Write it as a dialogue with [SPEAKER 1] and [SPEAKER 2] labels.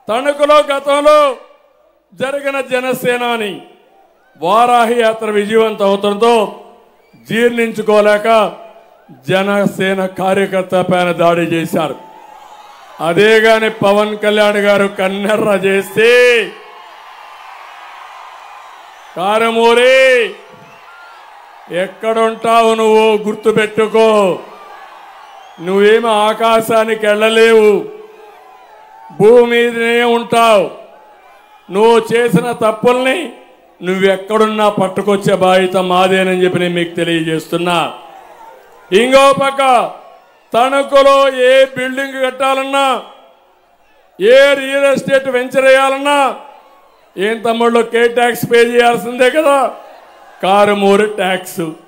[SPEAKER 1] తణుకులో గతంలో జరిగిన జనసేనాని వారాహి యాత్ర విజయవంతం అవుతుందో జీర్ణించుకోలేక జనసేన కార్యకర్త పైన దాడి చేశారు అదే గాని పవన్ కళ్యాణ్ గారు కన్నెర్ర చేస్తే కారమూరి ఎక్కడుంటావు నువ్వు గుర్తుపెట్టుకో నువ్వేమి ఆకాశానికి వెళ్ళలేవు భూమి మీదనే ఉంటావు నువ్వు చేసిన తప్పుల్ని నువ్వెక్కడున్నా పట్టుకొచ్చే బాధ్యత మాదేనని చెప్పి నేను మీకు తెలియజేస్తున్నా ఇంకో పక్క తణుకులో ఏ బిల్డింగ్ కట్టాలన్నా ఏ రియల్ ఎస్టేట్ వెంచర్ వేయాలన్నా ఏం తమ్ముళ్ళు కే ట్యాక్స్ పే చేయాల్సిందే కదా కారుమూరి ట్యాక్స్